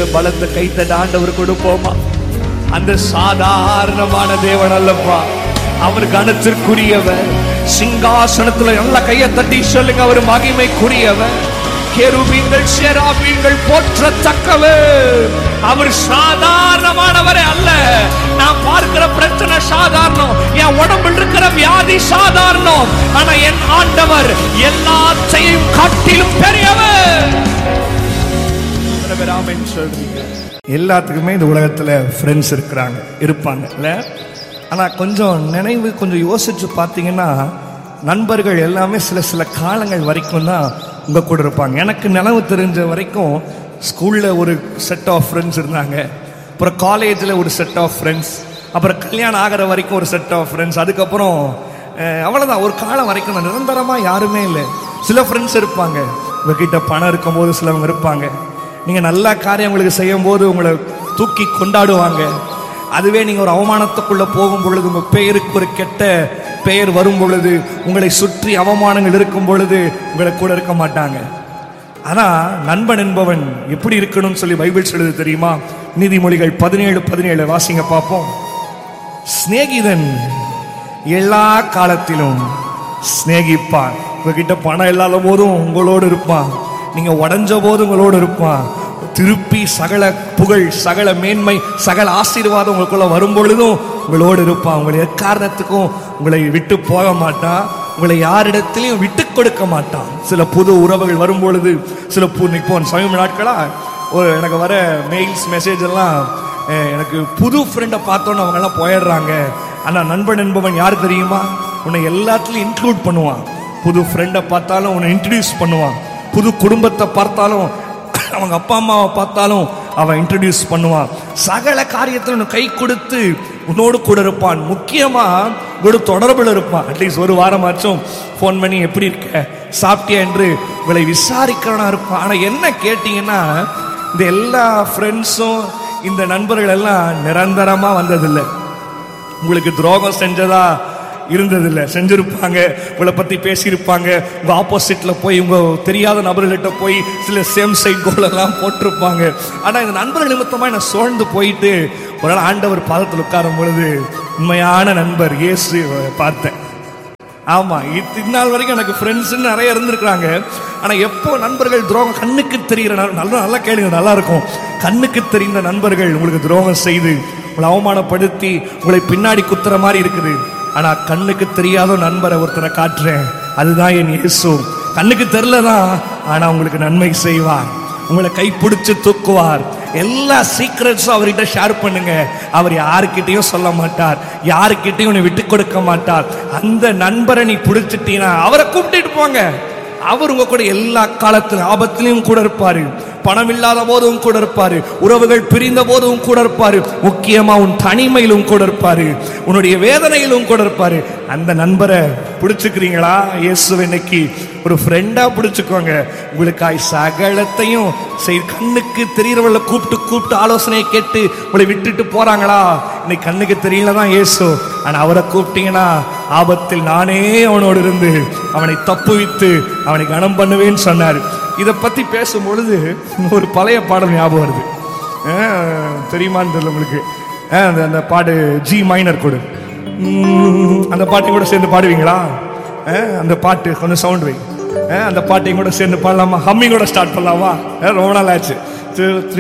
பலத்த கைத்தட்ட ஆண்டவர் கொடுப்போமா அந்த சாதாரணமான தேவன் அல்லப்பா அவர் கனத்திற்குரியவர் சிங்காசனத்துல நல்ல கையை தட்டி சொல்லுங்க அவர் மகிமைக்குரியவர் கெருபீன்கள் சேராபீன்கள் போற்றத்தக்கவர் அவர் சாதாரணமானவரே அல்ல நான் பார்க்கிற பிரச்சனை சாதாரணம் என் உடம்பில் இருக்கிற வியாதி சாதாரணம் ஆனா என் ஆண்டவர் எல்லாத்தையும் காட்டிலும் பெரியவர் எத்தனை பேர் ஆமென் சொல்றீங்க எல்லாத்துக்குமே இந்த உலகத்துல ஃப்ரெண்ட்ஸ் இருக்கிறாங்க இருப்பாங்க இல்ல ஆனா கொஞ்சம் நினைவு கொஞ்சம் யோசிச்சு பார்த்தீங்கன்னா நண்பர்கள் எல்லாமே சில சில காலங்கள் வரைக்கும் தான் உங்க கூட இருப்பாங்க எனக்கு நினைவு தெரிஞ்ச வரைக்கும் ஸ்கூல்ல ஒரு செட் ஆஃப் ஃப்ரெண்ட்ஸ் இருந்தாங்க அப்புறம் காலேஜில் ஒரு செட் ஆஃப் ஃப்ரெண்ட்ஸ் அப்புறம் கல்யாணம் ஆகிற வரைக்கும் ஒரு செட் ஆஃப் ஃப்ரெண்ட்ஸ் அதுக்கப்புறம் அஹ், அவ்வளவுதான் ஒரு காலம் வரைக்கும் நான் நிரந்தரமா யாருமே இல்லை சில ஃப்ரெண்ட்ஸ் இருப்பாங்க உங்ககிட்ட பணம் இருக்கும்போது சிலவங்க இருப்பாங்க நீங்க நல்ல காரியம் உங்களுக்கு செய்யும் போது உங்களை தூக்கி கொண்டாடுவாங்க அதுவே நீங்க ஒரு அவமானத்துக்குள்ள போகும் பொழுது உங்க பெயருக்கு ஒரு கெட்ட பெயர் வரும் பொழுது உங்களை சுற்றி அவமானங்கள் இருக்கும் பொழுது உங்களை கூட இருக்க மாட்டாங்க ஆனா நண்பன் என்பவன் எப்படி இருக்கணும்னு சொல்லி பைபிள் சொல்லுது தெரியுமா நீதிமொழிகள் பதினேழு பதினேழு வாசிங்க பார்ப்போம் சிநேகிதன் எல்லா காலத்திலும் சிநேகிப்பான் உங்ககிட்ட பணம் இல்லாத போதும் உங்களோடு இருப்பான் நீங்க உடஞ்ச போது உங்களோடு இருப்பான் திருப்பி சகல புகழ் சகல மேன்மை சகல ஆசீர்வாதம் உங்களுக்குள்ள வரும் பொழுதும் உங்களோடு இருப்பான் உங்களை எக்காரணத்துக்கும் உங்களை விட்டு போக மாட்டான் உங்களை யாரிடத்திலையும் விட்டு கொடுக்க மாட்டான் சில புது உறவுகள் வரும் பொழுது சில பு இப்போ சமீப நாட்களா ஒரு எனக்கு வர மெயில்ஸ் மெசேஜ் எல்லாம் அஹ், எனக்கு புது ஃப்ரெண்டை பார்த்தோன்னு அவங்க எல்லாம் போயிடுறாங்க ஆனா நண்பன் என்பவன் யார் தெரியுமா உன்னை எல்லாத்துலயும் இன்க்ளூட் பண்ணுவான் புது ஃப்ரெண்டை பார்த்தாலும் உன்னை இன்ட்ரடியூஸ் பண்ணுவான் புது குடும்பத்தை பார்த்தாலும் அவங்க அப்பா அம்மாவை பார்த்தாலும் அவன் இன்ட்ரடியூஸ் பண்ணுவான் சகல காரியத்தில் உனக்கு கை கொடுத்து உன்னோடு கூட இருப்பான் முக்கியமா ஒரு தொடர்பில் இருப்பான் அட்லீஸ்ட் ஒரு வாரமாச்சும் ஃபோன் பண்ணி எப்படி இருக்க சாப்பிட்டியா என்று உங்களை விசாரிக்கிறவனா இருப்பான் ஆனா என்ன கேட்டீங்கன்னா இந்த எல்லா ஃப்ரெண்ட்ஸும் இந்த நண்பர்கள் எல்லாம் நிரந்தரமா வந்ததில்லை உங்களுக்கு துரோகம் செஞ்சதா இருந்ததில்லை செஞ்சிருப்பாங்க உங்களை பத்தி பேசியிருப்பாங்க உங்க ஆப்போசிட்ல போய் உங்க தெரியாத நபர்கள்ட்ட போய் சில சேம் சைட் கோல் எல்லாம் போட்டிருப்பாங்க ஆனா இந்த நண்பர்கள் நிமித்தமா நான் சோழ்ந்து போயிட்டு ஒரு நாள் ஆண்டவர் பாதத்தில் உட்காரும் பொழுது உண்மையான நண்பர் இயேசு பார்த்தேன் ஆமா இது இந்நாள் வரைக்கும் எனக்கு ஃப்ரெண்ட்ஸ் நிறைய இருந்திருக்காங்க ஆனா எப்போ நண்பர்கள் துரோகம் கண்ணுக்கு தெரிகிற ந- நல்லா நல்லா கேளுங்க நல்லா இருக்கும் கண்ணுக்கு தெரிந்த நண்பர்கள் உங்களுக்கு துரோகம் செய்து உங்களை அவமானப்படுத்தி உங்களை பின்னாடி குத்துற மாதிரி இருக்குது ஆனா கண்ணுக்கு தெரியாத ஒரு நண்பரை ஒருத்தரை காட்டுறேன் அதுதான் என் இயேசு கண்ணுக்கு தெரிலதான் ஆனா உங்களுக்கு நன்மை செய்வார் உங்களை கைப்பிடிச்சு தூக்குவார் எல்லா சீக்ரெட்ஸும் அவர்கிட்ட ஷேர் பண்ணுங்க அவர் யாருக்கிட்டையும் சொல்ல மாட்டார் யாருக்கிட்டையும் உன்னை விட்டு கொடுக்க மாட்டார் அந்த நண்பரை நீ பிடிச்சிட்டீங்கன்னா அவரை கூப்பிட்டுட்டு போங்க அவர் உங்க கூட எல்லா காலத்திலும் ஆபத்திலையும் கூட இருப்பாரு பணம் இல்லாத போதும் கூட இருப்பாரு உறவுகள் பிரிந்த போதும் கூட இருப்பாரு முக்கியமா உன் தனிமையிலும் கூட இருப்பாரு உன்னுடைய வேதனையிலும் கூட இருப்பாரு அந்த நண்பரை பிடிச்சுக்கிறீங்களா இயேசு இன்னைக்கு ஒரு ஃப்ரெண்டா பிடிச்சுக்கோங்க உங்களுக்காய் சகலத்தையும் செய் கண்ணுக்கு தெரியறவள கூப்பிட்டு கூப்பிட்டு ஆலோசனையை கேட்டு உங்களை விட்டுட்டு போறாங்களா இன்னைக்கு கண்ணுக்கு தெரியல தான் இயேசு ஆனா அவரை கூப்பிட்டீங்கன்னா ஆபத்தில் நானே அவனோடு இருந்து அவனை தப்புவித்து அவனை கனம் பண்ணுவேன்னு சொன்னார் இதை பத்தி பேசும் பொழுது ஒரு பழைய பாடல் ஞாபகம் வருது அஹ், தெரியுமான்னு தெரியல உங்களுக்கு அஹ், அந்த அந்த பாடு ஜி மைனர் கொடு உம், அந்த பாட்டையும் கூட சேர்ந்து பாடுவீங்களா அஹ், அந்த பாட்டு கொஞ்சம் சவுண்ட் வை அஹ், அந்த பாட்டையும் கூட சேர்ந்து பாடலாமா ஹம்மிங் கூட ஸ்டார்ட் பண்ணலாமா அஹ், ரொம்ப நாள் ஆச்சு Two, three.